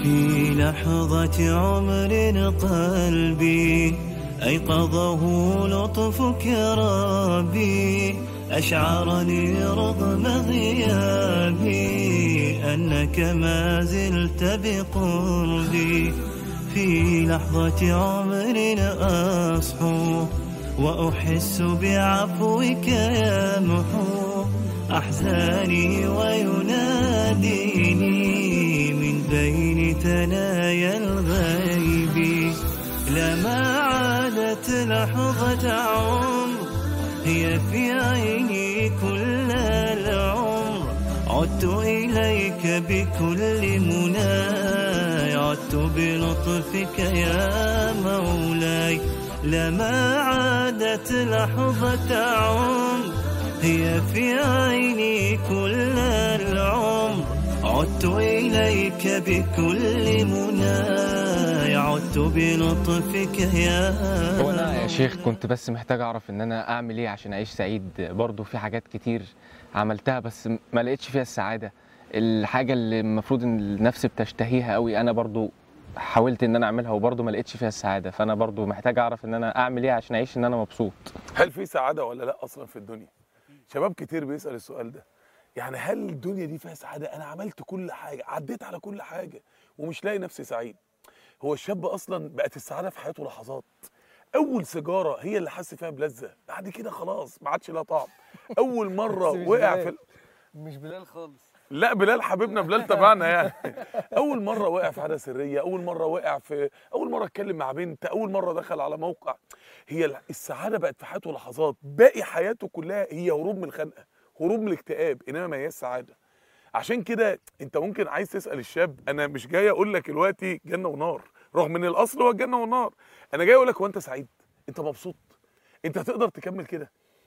في لحظة عمر قلبي أيقظه لطفك يا ربي أشعرني رغم غيابي أنك ما زلت بقربي في لحظة عمر أصحو وأحس بعفوك يمحو أحزاني ويناديني من بين ثنايا الغيب لما عادت لحظة عمر هي في عيني كل العمر عدت إليك بكل مناي عدت بلطفك يا مولاي لما عادت لحظة عمر هي في عيني كل العمر عدت إليك بكل مناي عدت بلطفك يا هو انا يا شيخ كنت بس محتاج اعرف ان انا اعمل ايه عشان اعيش سعيد برضو في حاجات كتير عملتها بس ما لقيتش فيها السعاده الحاجه اللي المفروض ان النفس بتشتهيها قوي انا برضو حاولت ان انا اعملها وبرضو ما لقيتش فيها السعاده فانا برضو محتاج اعرف ان انا اعمل ايه عشان اعيش ان انا مبسوط هل في سعاده ولا لا اصلا في الدنيا شباب كتير بيسال السؤال ده يعني هل الدنيا دي فيها سعاده انا عملت كل حاجه عديت على كل حاجه ومش لاقي نفسي سعيد هو الشاب اصلا بقت السعاده في حياته لحظات اول سيجاره هي اللي حس فيها بلذه بعد كده خلاص ما عادش لها طعم اول مره بس مش وقع بلال. في ال- مش بلال خالص لا بلال حبيبنا بلال تبعنا يعني اول مره وقع في عاده سريه اول مره وقع في اول مره اتكلم مع بنت اول مره دخل على موقع هي ال- السعاده بقت في حياته لحظات باقي حياته كلها هي هروب من الخنقه هروب من الاكتئاب انما ما هي السعاده عشان كده انت ممكن عايز تسال الشاب انا مش جاي اقول لك دلوقتي جنه ونار رغم ان الاصل هو الجنه والنار انا جاي اقول لك هو انت سعيد انت مبسوط انت هتقدر تكمل كده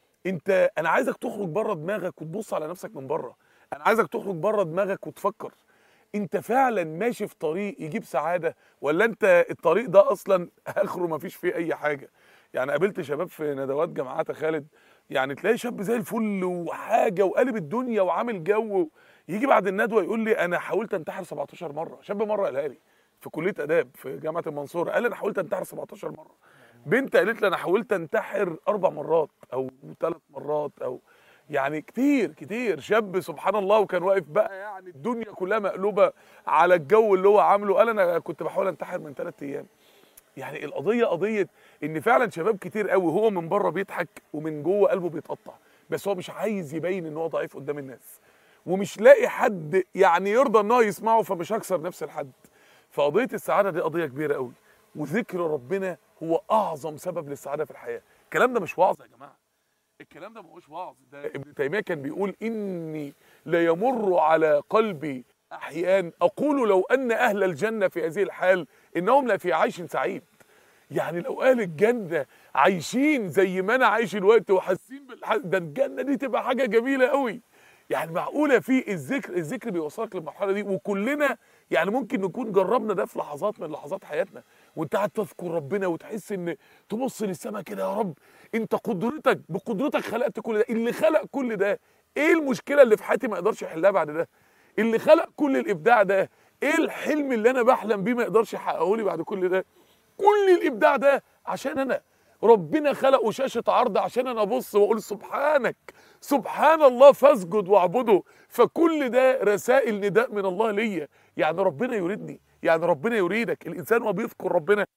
انت انا عايزك تخرج بره دماغك وتبص على نفسك من بره انا عايزك تخرج بره دماغك وتفكر انت فعلا ماشي في طريق يجيب سعاده ولا انت الطريق ده اصلا اخره ما فيش فيه اي حاجه يعني قابلت شباب في ندوات جامعات يا خالد يعني تلاقي شاب زي الفل وحاجه وقالب الدنيا وعامل جو يجي بعد الندوه يقول لي انا حاولت انتحر 17 مره شاب مره قالها لي في كليه اداب في جامعه المنصوره قال انا حاولت انتحر 17 مره بنت قالت لي انا حاولت انتحر اربع مرات او ثلاث مرات او يعني كتير كتير شاب سبحان الله وكان واقف بقى يعني الدنيا كلها مقلوبه على الجو اللي هو عامله قال انا كنت بحاول انتحر من ثلاث ايام يعني القضيه قضيه ان فعلا شباب كتير قوي هو من بره بيضحك ومن جوه قلبه بيتقطع بس هو مش عايز يبين ان هو ضعيف قدام الناس ومش لاقي حد يعني يرضى ان هو يسمعه فمش هكسر نفس الحد فقضيه السعاده دي قضيه كبيره قوي وذكر ربنا هو اعظم سبب للسعاده في الحياه الكلام ده مش وعظ يا جماعه الكلام ده ما هوش وعظ ده ابن تيميه كان بيقول اني ليمر على قلبي احيان اقول لو ان اهل الجنه في هذه الحال انهم لفي عيش سعيد يعني لو اهل الجنه عايشين زي ما انا عايش دلوقتي وحاسين بالح... ده الجنه دي تبقى حاجه جميله قوي يعني معقوله في الذكر الذكر بيوصلك للمرحله دي وكلنا يعني ممكن نكون جربنا ده في لحظات من لحظات حياتنا وانت قاعد تذكر ربنا وتحس ان تبص للسماء كده يا رب انت قدرتك بقدرتك خلقت كل ده اللي خلق كل ده ايه المشكله اللي في حياتي ما يقدرش يحلها بعد ده اللي خلق كل الابداع ده ايه الحلم اللي انا بحلم بيه ما يقدرش يحققه لي بعد كل ده كل الابداع ده عشان انا ربنا خلقه شاشه عرض عشان انا ابص واقول سبحانك سبحان الله فاسجد واعبده فكل ده رسائل نداء من الله ليا يعني ربنا يريدني يعني ربنا يريدك الانسان وهو بيذكر ربنا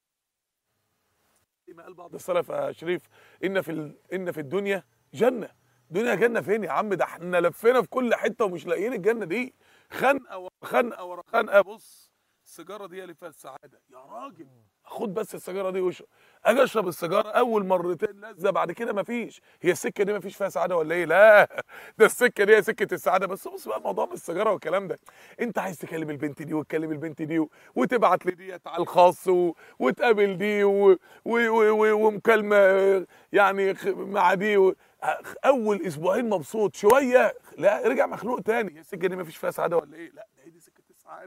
زي ما قال بعض السلف يا شريف ان في ال... ان في الدنيا جنه دنيا جنه فين يا عم ده احنا لفينا في كل حته ومش لاقيين الجنه دي خنقه ورا خنقه ورا خنقه بص السيجاره دي هي اللي فيها السعاده يا راجل خد بس السيجاره دي واشرب اجي اشرب السيجاره اول مرتين لذه بعد كده مفيش هي السكه دي مفيش فيها سعاده ولا ايه لا ده السكه دي هي سكه السعاده بس بص بقى الموضوع من السيجاره والكلام ده انت عايز تكلم البنت دي وتكلم البنت دي و... وتبعت لديت على الخاص و... وتقابل دي و... و... و... و... ومكالمه يعني خ- مع دي و... اول اسبوعين مبسوط شويه لا رجع مخلوق تاني هي السكه دي مفيش فيها سعاده ولا ايه لا ده هي دي سكه السعاده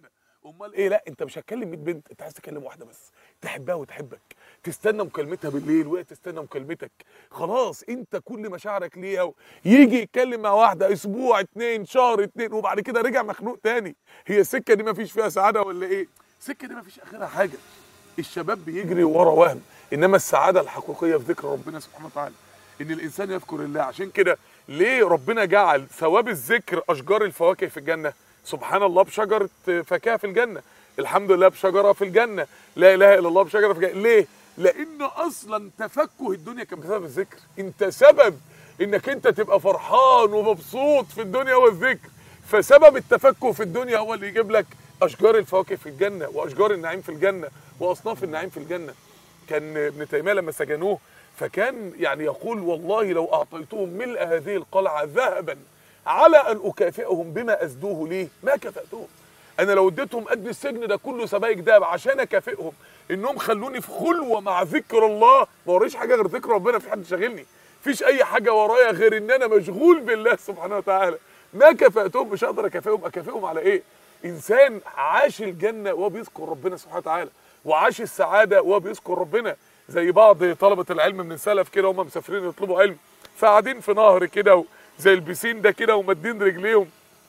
امال ايه لا انت مش هتكلم 100 بنت انت عايز تكلم واحده بس تحبها وتحبك تستنى مكالمتها بالليل وهي تستنى مكالمتك خلاص انت كل مشاعرك ليها و... يجي يتكلم مع واحده اسبوع اتنين شهر اتنين وبعد كده رجع مخنوق تاني هي السكه دي ما فيش فيها سعاده ولا ايه السكه دي ما فيش اخرها حاجه الشباب بيجري ورا وهم انما السعاده الحقيقيه في ذكر ربنا سبحانه وتعالى ان الانسان يذكر الله عشان كده ليه ربنا جعل ثواب الذكر اشجار الفواكه في الجنه سبحان الله بشجره فاكهه في الجنه الحمد لله بشجره في الجنه لا اله الا الله بشجره في الجنه ليه لان اصلا تفكه الدنيا كان بسبب الذكر انت سبب انك انت تبقى فرحان ومبسوط في الدنيا هو الذكر فسبب التفكه في الدنيا هو اللي يجيب لك اشجار الفواكه في الجنه واشجار النعيم في الجنه واصناف النعيم في الجنه كان ابن تيميه لما سجنوه فكان يعني يقول والله لو اعطيتهم ملء هذه القلعه ذهبا على ان اكافئهم بما اسدوه لي ما كفاتهم انا لو اديتهم قد السجن ده كله سبايك دهب عشان اكافئهم انهم خلوني في خلوه مع ذكر الله ما وريش حاجه غير ذكر ربنا في حد شاغلني مفيش اي حاجه ورايا غير ان انا مشغول بالله سبحانه وتعالى ما كفاتهم مش هقدر اكافئهم اكافئهم على ايه انسان عاش الجنه وهو بيذكر ربنا سبحانه وتعالى وعاش السعاده وهو بيذكر ربنا زي بعض طلبه العلم من السلف كده هم مسافرين يطلبوا علم فقاعدين في نهر كده زي البسين ده كده ومادين رجليهم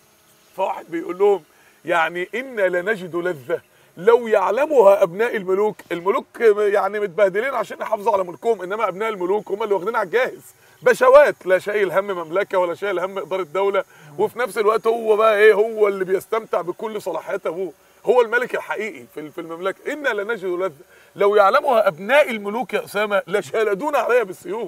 فواحد بيقول لهم يعني إنا لنجد لذة لو يعلمها أبناء الملوك الملوك يعني متبهدلين عشان يحافظوا على ملكهم إنما أبناء الملوك هم اللي واخدين على الجاهز بشوات لا شايل هم مملكة ولا شايل هم إدارة دولة وفي نفس الوقت هو بقى إيه هو اللي بيستمتع بكل صلاحيات أبوه هو الملك الحقيقي في في المملكة إنا لنجد لذة لو يعلمها أبناء الملوك يا أسامة لشالدونا عليها بالسيوف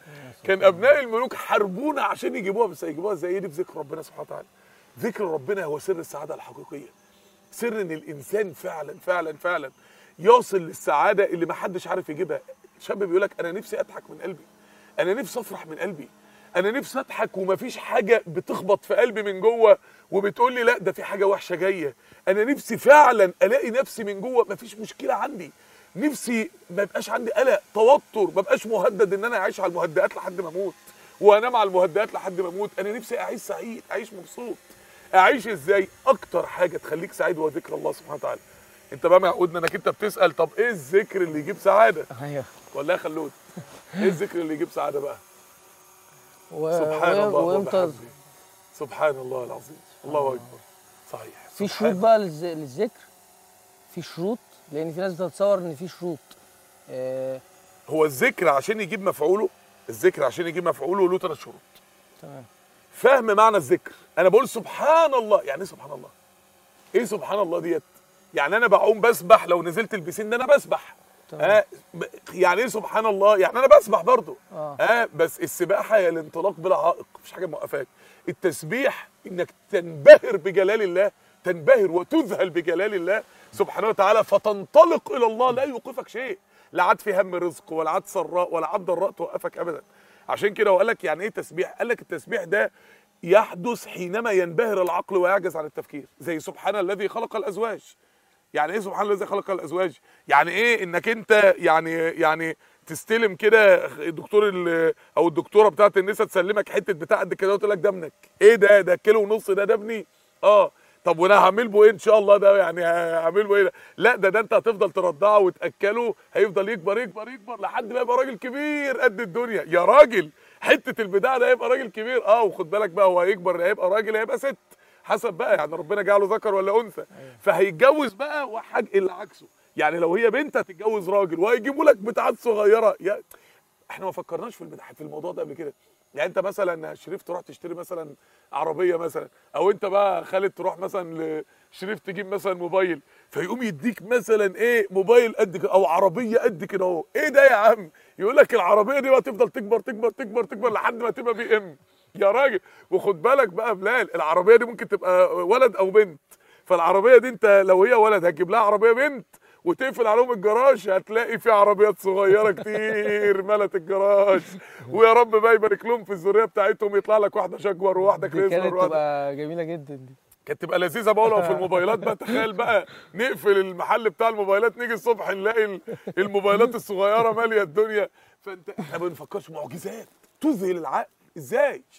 كان أبناء الملوك حاربونا عشان يجيبوها بس يجيبوها ازاي دي بذكر ربنا سبحانه وتعالى ذكر ربنا هو سر السعادة الحقيقية سر ان الانسان فعلا فعلا فعلا يصل للسعادة اللي ما حدش عارف يجيبها شاب بيقول لك انا نفسي اضحك من قلبي انا نفسي افرح من قلبي انا نفسي اضحك ومفيش حاجة بتخبط في قلبي من جوه وبتقول لي لا ده في حاجة وحشة جاية انا نفسي فعلا الاقي نفسي من جوه مفيش مشكلة عندي نفسي ما يبقاش عندي قلق توتر ما بقاش مهدد ان انا اعيش على المهدئات لحد ما اموت وانام على المهدئات لحد ما اموت انا نفسي اعيش سعيد اعيش مبسوط اعيش ازاي اكتر حاجه تخليك سعيد هو ذكر الله سبحانه وتعالى انت بقى معقودنا انك انت بتسال طب ايه الذكر اللي يجيب سعاده ايوه ولا يا خلود ايه الذكر اللي يجيب سعاده بقى و... سبحان و- الله وامتى وبحمده سبحان الله العظيم الله اكبر صحيح في سبحان شروط بقى للز- للذكر في شروط لان في ناس بتتصور ان في شروط آه، هو الذكر عشان يجيب مفعوله الذكر عشان يجيب مفعوله له ثلاث شروط تمام فهم معنى الذكر انا بقول سبحان الله يعني ايه سبحان الله ايه سبحان الله ديت يعني انا بعوم بسبح لو نزلت البسين ده انا بسبح تمام. آه ب- يعني ايه سبحان الله يعني انا بسبح برضو آه. آه بس السباحه هي الانطلاق بلا عائق مفيش حاجه موقفاك التسبيح انك تنبهر بجلال الله تنبهر وتذهل بجلال الله سبحانه وتعالى فتنطلق الى الله لا يوقفك شيء لا عاد في هم رزق ولا عاد سراء ولا عاد ضراء توقفك ابدا عشان كده وقال لك يعني ايه تسبيح قال لك التسبيح ده يحدث حينما ينبهر العقل ويعجز عن التفكير زي سبحان الذي خلق الازواج يعني ايه سبحان الذي خلق الازواج يعني ايه انك انت يعني يعني تستلم كده الدكتور ال- او الدكتوره بتاعت النساء تسلمك حته بتاع قد كده وتقول لك ده ابنك ايه ده ده كيلو ونص ده ده ابني اه طب وانا هعمل به ايه ان شاء الله ده يعني هعمل به ايه ده؟ لا ده ده انت هتفضل ترضعه وتاكله هيفضل يكبر يكبر يكبر لحد ما يبقى راجل كبير قد الدنيا يا راجل حته البتاع ده هيبقى راجل كبير اه وخد بالك بقى هو هيكبر هيبقى راجل هيبقى ست حسب بقى يعني ربنا جعله ذكر ولا انثى فهيتجوز بقى وحاج اللي عكسه يعني لو هي بنت هتتجوز راجل وهيجيبوا لك بتاعات صغيره يا احنا ما فكرناش في البتاع في الموضوع ده قبل كده يعني انت مثلا شريف تروح تشتري مثلا عربيه مثلا او انت بقى خالد تروح مثلا لشريف تجيب مثلا موبايل فيقوم يديك مثلا ايه موبايل قد كده او عربيه قد كده اهو ايه ده يا عم يقول لك العربيه دي بقى تفضل تكبر تكبر تكبر تكبر لحد ما تبقى بي ام يا راجل وخد بالك بقى يا بلال العربيه دي ممكن تبقى ولد او بنت فالعربيه دي انت لو هي ولد هتجيب لها عربيه بنت وتقفل عليهم الجراج هتلاقي في عربيات صغيره كتير ملت الجراج ويا رب بقى يبارك لهم في الذريه بتاعتهم يطلع لك واحده شجور وواحده دي كانت كريزمر وواحده تبقى جميله جدا دي كانت تبقى لذيذه بقى لو في الموبايلات بقى تخيل بقى نقفل المحل بتاع الموبايلات نيجي الصبح نلاقي ال- الموبايلات الصغيره ماليه الدنيا فانت احنا ما بنفكرش معجزات تذهل العقل ازاي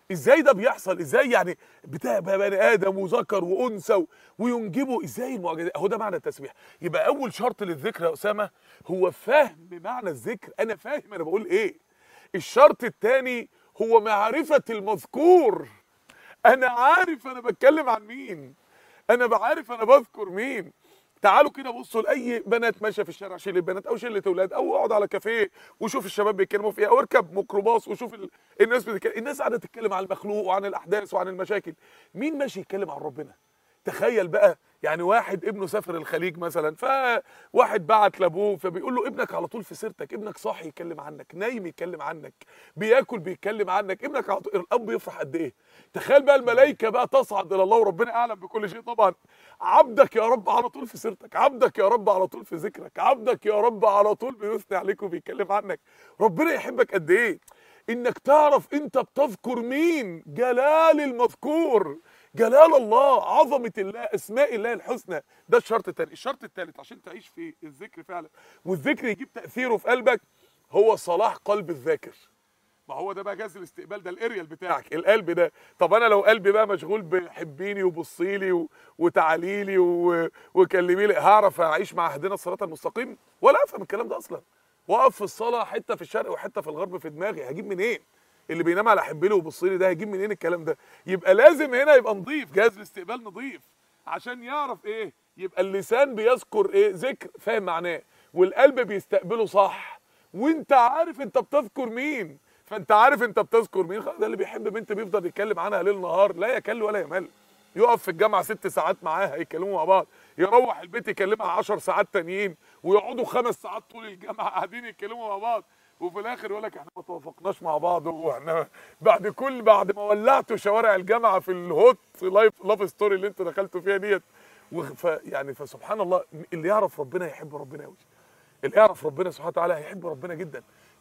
ازاي ده بيحصل ازاي يعني بتاع بني ادم وذكر وانثى و- وينجبوا ازاي المعجزات هو ده معنى التسبيح يبقى اول شرط للذكر يا اسامه هو فهم معنى الذكر انا فاهم انا بقول ايه الشرط الثاني هو معرفه المذكور انا عارف انا بتكلم عن مين انا بعرف انا بذكر مين تعالوا كده بصوا لاي بنات ماشيه في الشارع شله بنات او شله اولاد او اقعد على كافيه وشوف الشباب بيتكلموا في ايه او اركب ميكروباص وشوف ال... الناس بتتكلم الناس قاعده تتكلم عن المخلوق وعن الاحداث وعن المشاكل مين ماشي يتكلم عن ربنا تخيل بقى يعني واحد ابنه سافر الخليج مثلا فواحد بعت لابوه فبيقول له ابنك على طول في سيرتك ابنك صاحي يتكلم عنك نايم يتكلم عنك بياكل بيتكلم عنك ابنك على طول الاب يفرح قد ايه تخيل بقى الملائكه بقى تصعد الى الله وربنا اعلم بكل شيء طبعا عبدك يا رب على طول في سيرتك عبدك يا رب على طول في ذكرك عبدك يا رب على طول بيثني عليك وبيتكلم عنك ربنا يحبك قد ايه انك تعرف انت بتذكر مين جلال المذكور جلال الله عظمة الله أسماء الله الحسنى ده الشرط الثاني الشرط الثالث عشان تعيش في الذكر فعلا والذكر يجيب تأثيره في قلبك هو صلاح قلب الذاكر ما هو ده بقى جهاز الاستقبال ده الاريال بتاعك القلب ده طب انا لو قلبي بقى مشغول بحبيني وبصيلي و... وتعاليلي و... وكلميلي هعرف اعيش مع اهدنا الصراط المستقيم ولا افهم الكلام ده اصلا واقف في الصلاه حته في الشرق وحته في الغرب في دماغي هجيب منين اللي بينام على حبيلي وبصيلي ده هيجيب منين الكلام ده يبقى لازم هنا يبقى نضيف جهاز الاستقبال نضيف عشان يعرف ايه يبقى اللسان بيذكر ايه ذكر فاهم معناه والقلب بيستقبله صح وانت عارف انت بتذكر مين فانت عارف انت بتذكر مين خلاص ده اللي بيحب بنت بيفضل يتكلم عنها ليل نهار لا يكل ولا يمل يقف في الجامعه ست ساعات معاها يتكلموا مع بعض يروح البيت يكلمها 10 ساعات تانيين ويقعدوا خمس ساعات طول الجامعه قاعدين يتكلموا مع بعض وفي الاخر يقول لك احنا ما توافقناش مع بعض واحنا بعد كل بعد ما ولعتوا شوارع الجامعه في الهوت لايف لاف ستوري اللي انتوا دخلتوا فيها ديت وخ- ف يعني فسبحان الله اللي يعرف ربنا يحب ربنا قوي اللي يعرف ربنا سبحانه وتعالى هيحب ربنا جدا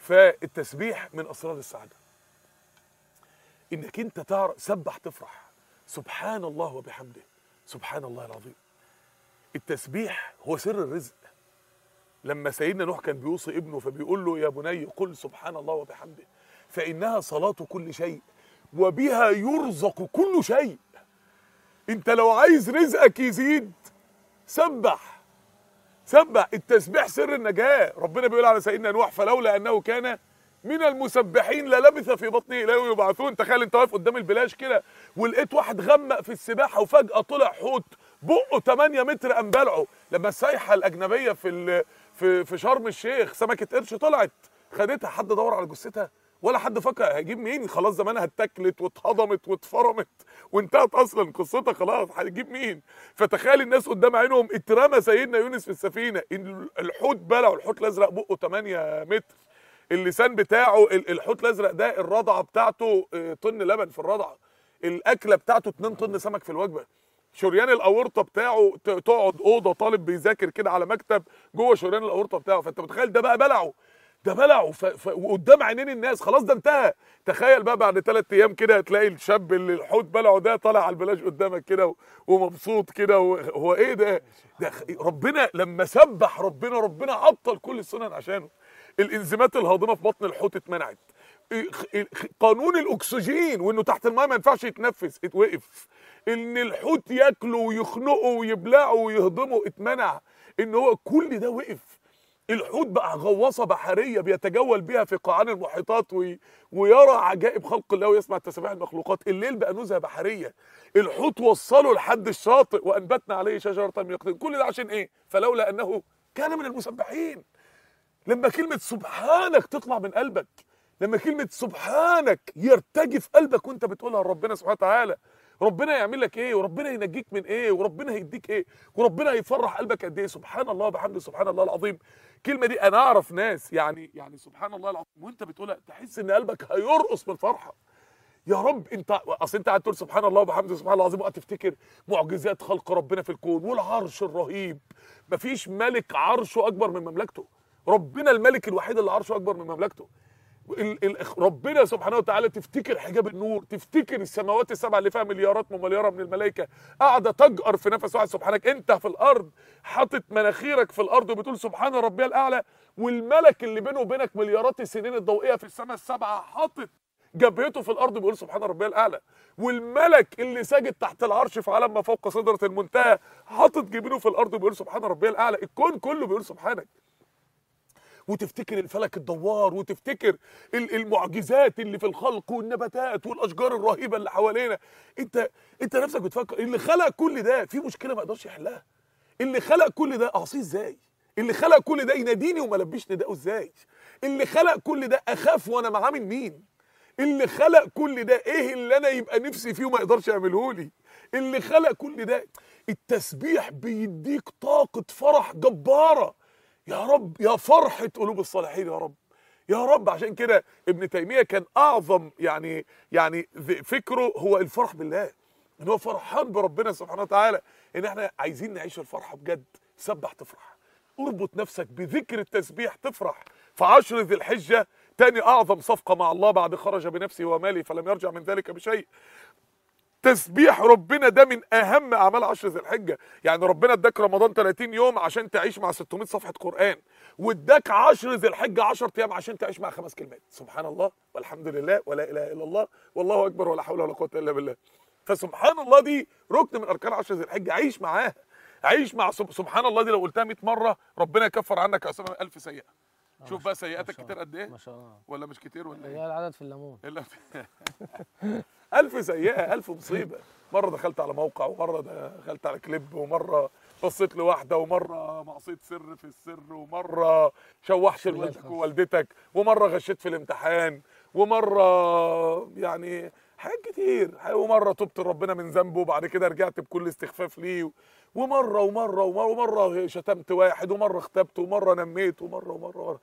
فالتسبيح من اسرار السعاده انك انت تعرف سبح تفرح سبحان الله وبحمده سبحان الله العظيم التسبيح هو سر الرزق لما سيدنا نوح كان بيوصي ابنه فبيقول له يا بني قل سبحان الله وبحمده فإنها صلاة كل شيء وبها يرزق كل شيء انت لو عايز رزقك يزيد سبح سبح التسبيح سر النجاة ربنا بيقول على سيدنا نوح فلولا أنه كان من المسبحين للبث في بطنه الى يوم يبعثون تخيل انت واقف قدام البلاش كده ولقيت واحد غمق في السباحه وفجاه طلع حوت بقه 8 متر قام بلعه لما السايحه الاجنبيه في ال- في في شرم الشيخ سمكه قرش طلعت خدتها حد دور على جثتها ولا حد فكر هيجيب مين خلاص زمانها اتاكلت واتهضمت واتفرمت وانتهت اصلا قصتها خلاص هيجيب مين فتخيل الناس قدام عينهم اترمى سيدنا يونس في السفينه ال- الحوت بلعه الحوت الازرق بقه 8 متر اللسان بتاعه ال- الحوت الازرق ده الرضعه بتاعته آه، طن لبن في الرضعه الاكله بتاعته 2 طن سمك في الوجبه شريان الاورطه بتاعه ت- تقعد اوضه طالب بيذاكر كده على مكتب جوه شريان الاورطه بتاعه فانت متخيل ده بقى بلعه ده بلعه ف... ف... وقدام عينين الناس خلاص ده انتهى تخيل بقى بعد ثلاث ايام كده تلاقي الشاب اللي الحوت بلعه ده طالع على البلاش قدامك كده و... ومبسوط كده و... هو ايه ده ده خ- ربنا لما سبح ربنا ربنا عطل كل السنن عشانه الانزيمات الهاضمه في بطن الحوت اتمنعت إخ- قانون الاكسجين وانه تحت الماء ما ينفعش يتنفس اتوقف ان الحوت ياكله ويخنقه ويبلعه ويهضمه اتمنع ان هو كل ده وقف الحوت بقى غواصه بحريه بيتجول بيها في قاعان المحيطات وي... ويرى عجائب خلق الله ويسمع تسابيح المخلوقات الليل بقى نزهه بحريه الحوت وصله لحد الشاطئ وانبتنا عليه شجره من يقطين كل ده عشان ايه فلولا انه كان من المسبحين لما كلمة سبحانك تطلع من قلبك لما كلمة سبحانك يرتجي في قلبك وانت بتقولها لربنا سبحانه وتعالى ربنا يعمل لك ايه وربنا ينجيك من ايه وربنا هيديك ايه وربنا هيفرح قلبك قد ايه سبحان الله وبحمده سبحان الله العظيم الكلمة دي انا اعرف ناس يعني يعني سبحان الله العظيم وانت بتقولها تحس ان قلبك هيرقص من الفرحة يا رب انت اصل انت قاعد تقول سبحان الله وبحمده سبحان الله العظيم وقت تفتكر معجزات خلق ربنا في الكون والعرش الرهيب مفيش ملك عرشه اكبر من مملكته ربنا الملك الوحيد اللي عرشه اكبر من مملكته ال ال ربنا سبحانه وتعالى تفتكر حجاب النور تفتكر السماوات السبع اللي فيها مليارات ومليارة من الملائكة قاعدة تجأر في نفس واحد سبحانك انت في الارض حاطط مناخيرك في الارض وبتقول سبحان ربي الاعلى والملك اللي بينه وبينك مليارات السنين الضوئية في السماء السبعة حاطط جبهته في الارض بيقول سبحان ربي الاعلى والملك اللي ساجد تحت العرش في عالم ما فوق سدره المنتهى حاطط جبينه في الارض بيقول سبحان ربي الاعلى الكون كله بيقول سبحانك وتفتكر الفلك الدوار وتفتكر ال- المعجزات اللي في الخلق والنباتات والاشجار الرهيبه اللي حوالينا انت انت نفسك بتفكر اللي خلق كل ده في مشكله ما يقدرش يحلها اللي خلق كل ده اعصيه ازاي اللي خلق كل ده يناديني وما لبيش نداءه ازاي اللي خلق كل ده اخاف وانا معاه من مين اللي خلق كل ده ايه اللي انا يبقى نفسي فيه وما يقدرش يعمله لي اللي خلق كل ده التسبيح بيديك طاقه فرح جباره يا رب يا فرحة قلوب الصالحين يا رب يا رب عشان كده ابن تيمية كان أعظم يعني يعني ذ- فكره هو الفرح بالله إن هو فرحان بربنا سبحانه وتعالى إن إحنا عايزين نعيش الفرحة بجد سبح تفرح اربط نفسك بذكر التسبيح تفرح في عشر ذي الحجة تاني أعظم صفقة مع الله بعد خرج بنفسه وماله فلم يرجع من ذلك بشيء تسبيح ربنا ده من اهم اعمال عشر ذي الحجه يعني ربنا اداك رمضان 30 يوم عشان تعيش مع 600 صفحه قران واداك عشر ذي الحجه 10 ايام عشان تعيش مع خمس كلمات سبحان الله والحمد لله ولا اله الا الله والله اكبر ولا حول ولا قوه الا بالله فسبحان الله دي ركن من اركان عشر ذي الحجه عيش معاها عيش مع سب- سبحان الله دي لو قلتها 100 مره ربنا يكفر عنك يا اسامه 1000 سيئه شوف بقى سيئاتك شاء كتير قد ايه ما شاء الله ولا مش كتير ولا ايه هي العدد في الليمون الا ألف سيئة ألف مصيبة مرة دخلت على موقع ومرة دخلت على كليب ومرة بصيت لواحدة ومرة معصيت سر في السر ومرة شوحت بالله لوالدك الخمس. ووالدتك ومرة غشيت في الامتحان ومرة يعني حاجات كتير ومرة تبت ربنا من ذنبه وبعد كده رجعت بكل استخفاف ليه ومرة ومرة ومرة, ومرة شتمت واحد ومرة اختبت ومرة نميت ومرة ومرة, ومرة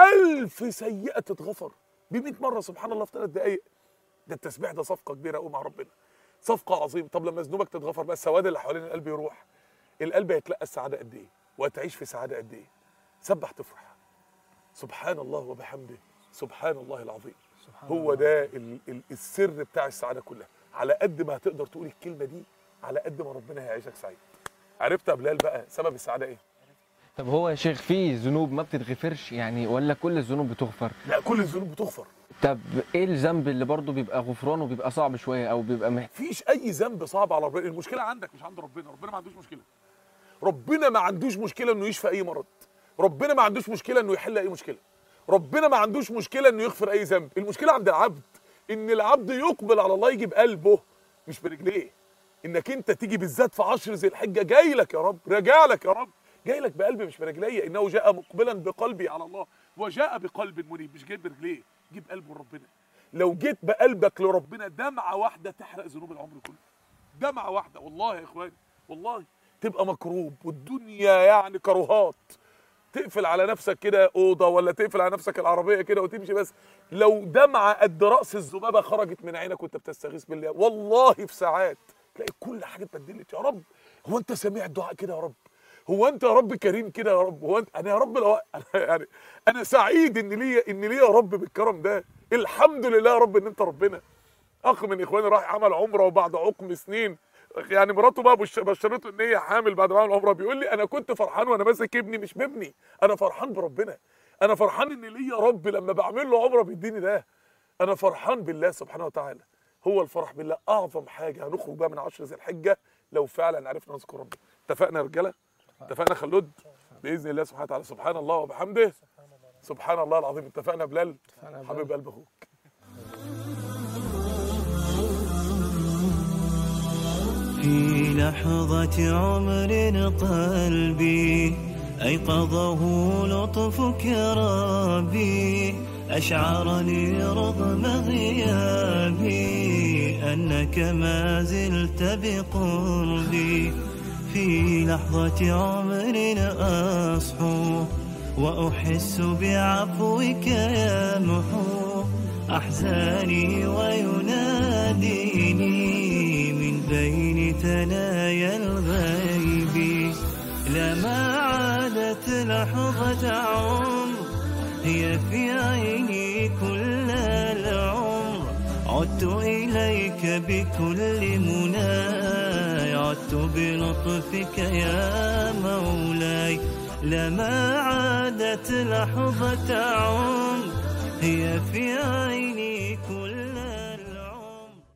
ألف سيئة تتغفر ب 100 مرة سبحان الله في ثلاث دقايق ده التسبيح ده صفقه كبيره قوي مع ربنا صفقه عظيمه طب لما ذنوبك تتغفر بقى السواد اللي حوالين القلب يروح القلب هيتلقى السعاده قد ايه وهتعيش في سعاده قد ايه سبح تفرح سبحان الله وبحمده سبحان الله العظيم سبحان هو ده ال ال السر بتاع السعاده كلها على قد ما هتقدر تقول الكلمه دي على قد ما ربنا هيعيشك سعيد عرفت يا بلال بقى سبب السعاده ايه طب هو يا شيخ في ذنوب ما بتتغفرش يعني ولا كل الذنوب بتغفر لا كل الذنوب بتغفر طب ايه الذنب اللي برضه بيبقى غفرانه بيبقى صعب شويه او بيبقى محتاج مفيش اي ذنب صعب على ربنا المشكله عندك مش عند ربنا ربنا ما عندوش مشكله ربنا ما عندوش مشكله انه يشفي اي مرض ربنا ما عندوش مشكله انه يحل اي مشكله ربنا ما عندوش مشكله انه يغفر اي ذنب المشكله عند العبد ان العبد يقبل على الله يجي بقلبه مش برجليه انك انت تيجي بالذات في عشر ذي الحجه جاي لك يا رب راجع لك يا رب جاي لك بقلبي مش برجليه انه جاء مقبلا بقلبي على الله وجاء بقلب منيب مش جاي برجليه جيب قلبه لربنا لو جيت بقلبك لربنا دمعه واحده تحرق ذنوب العمر كله دمعه واحده والله يا اخواني والله تبقى مكروب والدنيا يعني كروهات تقفل على نفسك كده اوضه ولا تقفل على نفسك العربيه كده وتمشي بس لو دمعه قد راس الذبابه خرجت من عينك وانت بتستغيث بالله والله في ساعات تلاقي كل حاجه اتبدلت يا رب هو انت سميع الدعاء كده يا رب هو انت يا رب كريم كده يا رب هو انت انا يا رب لو انا يعني انا سعيد ان ليا ان ليا يا رب بالكرم ده الحمد لله يا رب ان انت ربنا اخ من اخواني راح عمل عمره وبعد عقم سنين يعني مراته بقى بش- بشرته ان هي حامل بعد ما عمل عمره بيقول لي انا كنت فرحان وانا ماسك ابني مش بابني انا فرحان بربنا انا فرحان ان ليا رب لما بعمل له عمره بيديني ده انا فرحان بالله سبحانه وتعالى هو الفرح بالله اعظم حاجه هنخرج بقى من عشر ذي الحجه لو فعلا عرفنا نذكر ربنا اتفقنا يا رجاله اتفقنا يا خلود باذن الله سبحانه وتعالى سبحان الله وبحمده سبحان الله العظيم اتفقنا يا بلال اتفقنا يا بلال. حبيب قلب اخوك في لحظة عمر قلبي أيقظه لطفك يا ربي أشعرني رغم غيابي أنك ما زلت بقربي في لحظة عمر أصحو وأحس بعفوك يمحو أحزاني ويناديني من بين ثنايا الغيب لما عادت لحظة عمر هي في عيني كل العمر عدت إليك بكل مناي عدت بلطفك يا مولاي لما عادت لحظة عمر هي في عيني كل